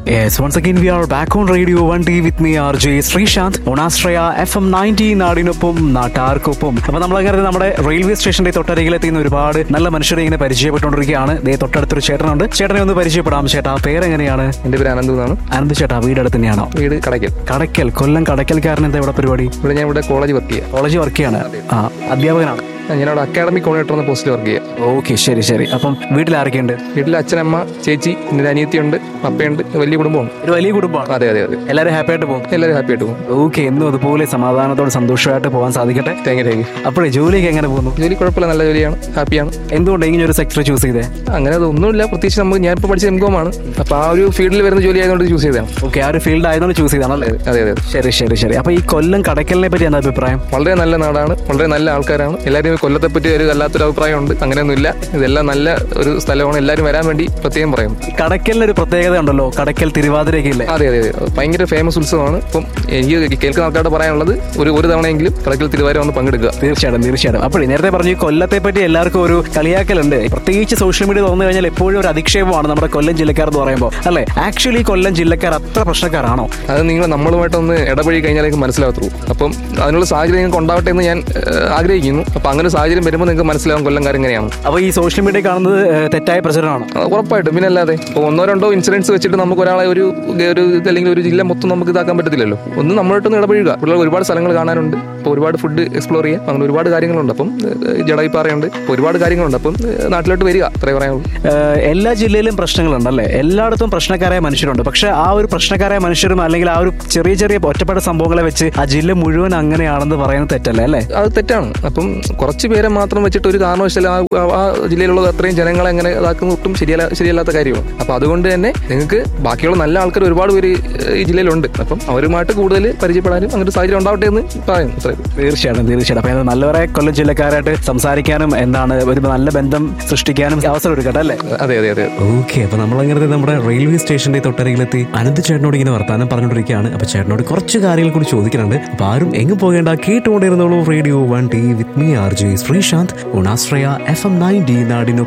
Yes, once again we are back on Radio 1D with me RJ Sreesanth ഒണാസ്ട്രയ F M ninety നാടിനൊപ്പം നാട്ടാർക്കൊപ്പം അപ്പൊ നമ്മളങ്ങനെ നമ്മുടെ റെയിൽവേ സ്റ്റേഷന്റെ തൊട്ടരികിലെത്തിയുന്ന ഒരുപാട് നല്ല മനുഷ്യരെ ഇങ്ങനെ പരിചയപ്പെട്ടുകൊണ്ടിരിക്കുകയാണ് ദേ തൊട്ടടുത്തൊരു ചേട്ടനുണ്ട് ചേട്ടനെ ഒന്ന് പരിചയപ്പെടാം ചേട്ടാ പേരെങ്ങനെയാണ് എൻ്റെ പേര് അനന്ത് എന്നാണ് അനന്ത് ചേട്ടാ വീടടുത്ത് തന്നെയാണോ വീട് കടയ്ക്കൽ കടയ്ക്കൽ കൊല്ലം കടയ്ക്കൽക്കാരൻ എന്താ ഇവിടെ പരിപാടി ഇവിടെ ഞാൻ ഇവിടെ കോളേജ് വർക്ക് ചെയ്യാം കോളേജ് വർക്ക് ചെയ്യാണ് ആ അധ്യാപകനാണ് ഞാൻ അവിടെ അക്കാഡമിക് കോർഡിനേറ്റർ എന്ന പോസ്റ്റിൽ വർക്ക് ചെയ്യാം ഓക്കെ ശരി ശരി അപ്പം വീട്ടിൽ ആരൊക്കെയുണ്ട് വീട്ടിൽ അച്ഛനമ്മ ചേച്ചി എൻ്റെ ഒരു അനിയത്തിയുണ്ട് പപ്പയുണ്ട് വലിയ കുടുംബമാണ് ഒരു വലിയ കുടുംബമാണ് അതെ അതെ അതെ എല്ലാവരും ഹാപ്പി ആയിട്ട് പോകും എല്ലാവരും ഹാപ്പി ആയിട്ട് പോകും ഓക്കെ എന്നും അതുപോലെ സമാധാനത്തോടെ സന്തോഷമായിട്ട് പോകാൻ സാധിക്കട്ടെ താങ്ക് യു താങ്ക് യു അപ്പോഴേ ജോലിയൊക്കെ എങ്ങനെ പോകുന്നു ജോലി കുഴപ്പമില്ല നല്ല ജോലിയാണ് ഹാപ്പിയാണ് എന്തുകൊണ്ട് ഇങ്ങനെ ഒരു സെക്ടർ ചൂസ് ചെയ്തേ അങ്ങനെ അതൊന്നുമില്ല പ്രത്യേകിച്ച് നമുക്ക് ഞാനിപ്പോൾ പഠിച്ച എം കോം ആണ് അപ്പോൾ ആ ഒരു ഫീൽഡിൽ വരുന്ന ജോലി ആയതുകൊണ്ട് ചൂസ് ചെയ്തതാണ് ഓക്കെ ആ ഒരു ഫീൽഡ് ആയതുകൊണ്ട് ചൂസ് ചെയ്താണല്ലേ അതെ അതെ അതെ ശരി ശരി ശരി അപ്പൊ ഈ കൊല്ലം കടയ്ക്കലിനെ പറ്റി എന്താ അഭിപ്രായം വളരെ നല്ല നാടാണ് വളരെ നല്ല ആൾക്കാരാണ് എല്ലാവരും കൊല്ലത്തെ പറ്റി ഒരു വല്ലാത്തൊരു അഭിപ്രായമുണ്ട് അങ്ങനെയൊന്നുമില്ല ഇതെല്ലാം നല്ല ഒരു സ്ഥലമാണ് എല്ലാവരും വരാൻ വേണ്ടി പ്രത്യേകം പറയും ഈ കടയ്ക്കലിന് ഒരു പ്രത്യേകത ഉണ്ടല്ലോ കടയ്ക്കൽ തിരുവാതിരയൊക്കെ ഇല്ലേ അതെ അതെ അതെ അത് ഭയങ്കര ഫേമസ് ഉത്സവമാണ് ഇപ്പം എനിക്ക് കേൾക്കുന്ന ആൾക്കാരോട് പറയാനുള്ളത് ഒരു ഒരു തവണയെങ്കിലും കടക്കൽ തിരുവാരം വന്ന് പങ്കെടുക്കുക തീർച്ചയായിട്ടും തീർച്ചയായിട്ടും അപ്പോഴേ നേരത്തെ പറഞ്ഞു ഈ കൊല്ലത്തെ പറ്റി എല്ലാവർക്കും ഒരു കളിയാക്കലുണ്ട് പ്രത്യേകിച്ച് സോഷ്യൽ മീഡിയ തുറന്നു കഴിഞ്ഞാൽ എപ്പോഴും ഒരു അധിക്ഷേപമാണ് നമ്മുടെ കൊല്ലം ജില്ലക്കാർ എന്ന് പറയുമ്പോൾ അല്ലേ ആക്ച്വലി കൊല്ലം ജില്ലക്കാർ അത്ര പ്രശ്നക്കാരാണോ അത് നിങ്ങൾ നമ്മളുമായിട്ടൊന്ന് ഇടപഴകി കഴിഞ്ഞാൽ എനിക്ക് മനസ്സിലാകത്തുള്ളൂ അപ്പം അതിനുള്ള സാഹചര്യം നിങ്ങൾക്ക് ഉണ്ടാവട്ടെ എന്ന് ഞാൻ ഏഹ്, ആഗ്രഹിക്കുന്നു അപ്പം അങ്ങനെ ഒരു സാഹചര്യം വരുമ്പോൾ നിങ്ങൾക്ക് മനസ്സിലാവും കൊല്ലംകാർ എങ്ങനെയാണ് അപ്പൊ ഈ സോഷ്യൽ മീഡിയ കാണുന്നത് ഏഹ്, തെറ്റായ പ്രചരണമാണ് അത് ഉറപ്പായിട്ടും പിന്നെ അല്ലാതെ ഇപ്പോൾ ഒന്നോ രണ്ടോ ഇൻസിഡൻസ് വെച്ചിട്ട് നമുക്ക് ഒരാളെ ഒരു ഒരു ഇത് അല്ലെങ്കിൽ ഒരു ജില്ല മൊത്തം നമുക്ക് ഇതാക്കാൻ പറ്റത്തില്ലല്ലോ ഒന്ന് നമ്മളായിട്ടൊന്ന് ഇടപഴകുക ഇവിടെ ഒരുപാട് സ്ഥലങ്ങൾ കാണാനുണ്ട് ഇപ്പോൾ ഒരുപാട് ഫുഡ് എക്സ്പ്ലോർ ചെയ്യാം അങ്ങനെ ഒരുപാട് കാര്യങ്ങളുണ്ട് അപ്പം ഏഹ്, ജടായിപ്പാറയുണ്ട് ഇപ്പോൾ ഒരുപാട് കാര്യങ്ങളുണ്ട് അപ്പം ഏഹ്, നാട്ടിലോട്ട് വരിക അത്രേ പറയാനുള്ളൂ ഏഹ് എല്ലാ ജില്ലയിലും പ്രശ്നങ്ങളുണ്ടല്ലേ എല്ലായിടത്തും പ്രശ്നക്കാരായ മനുഷ്യരുണ്ട് പക്ഷെ ആ ഒരു പ്രശ്നക്കാരായ മനുഷ്യരും അല്ലെങ്കിൽ ആ ഒരു ചെറിയ ചെറിയ ഒറ്റപ്പെട്ട സംഭവങ്ങളെ വെച്ച് ആ ജില്ല മുഴുവൻ അങ്ങനെയാണെന്ന് പറയുന്നത് തെറ്റല്ലേ അല്ലേ അത് തെറ്റാണ് അപ്പം കുറച്ച് പേരെ മാത്രം വെച്ചിട്ട് ഒരു കാരണവശാലും ആ ആ- ആ ജില്ലയിലുള്ള അത്രയും ജനങ്ങളെ അങ്ങനെ ഇതാക്കുന്ന ഒട്ടും ശരിയല്ല ശരിയല്ലാത്ത കാര്യമാണ് അപ്പൊ അതുകൊണ്ട് തന്നെ നിങ്ങൾക്ക് ബാക്കിയുള്ള നല്ല ആൾക്കാർ ഒരുപാട് പേര് ഏഹ്, ഈ ജില്ലയിലുണ്ട് അപ്പം അവരുമായിട്ട് കൂടുതൽ പരിചയപ്പെടാനും അങ്ങനെ ഒരു സാഹചര്യം ഉണ്ടാവട്ടെ എന്ന് പറയുന്നു അത്രയും തീർച്ചയായിട്ടും തീർച്ചയായിട്ടും അപ്പൊ ഇത് നല്ലവരെ കൊല്ലം ജില്ലക്കാരായിട്ട് സംസാരിക്കാനും എന്താണ് ഒരു നല്ല ബന്ധം സൃഷ്ടിക്കാനും അവസരം എടുക്കട്ടെ അല്ലേ അതെ അതെ അതെ ഓക്കെ അപ്പൊ നമ്മളങ്ങനെ നമ്മുടെ റെയിൽവേ സ്റ്റേഷന്റെ തൊട്ടരികിലെത്തി അനന്ത് ചേട്ടനോട് ഇങ്ങനെ വർത്താനം പറഞ്ഞുകൊണ്ടിരിക്കുകയാണ് അപ്പൊ ചേട്ടനോട് കുറച്ച് കാര്യങ്ങൾ കൂടി ചോദിക്കുന്നുണ്ട് അപ്പൊ ആരും എങ്ങും പോകേണ്ട കേട്ടുകൊണ്ടിരുന്നോളൂ radio one D with me R J Sreesanth ഉണാശ്രയ എഫ് എം നയൻ ഡി നാടിനൊപ്പം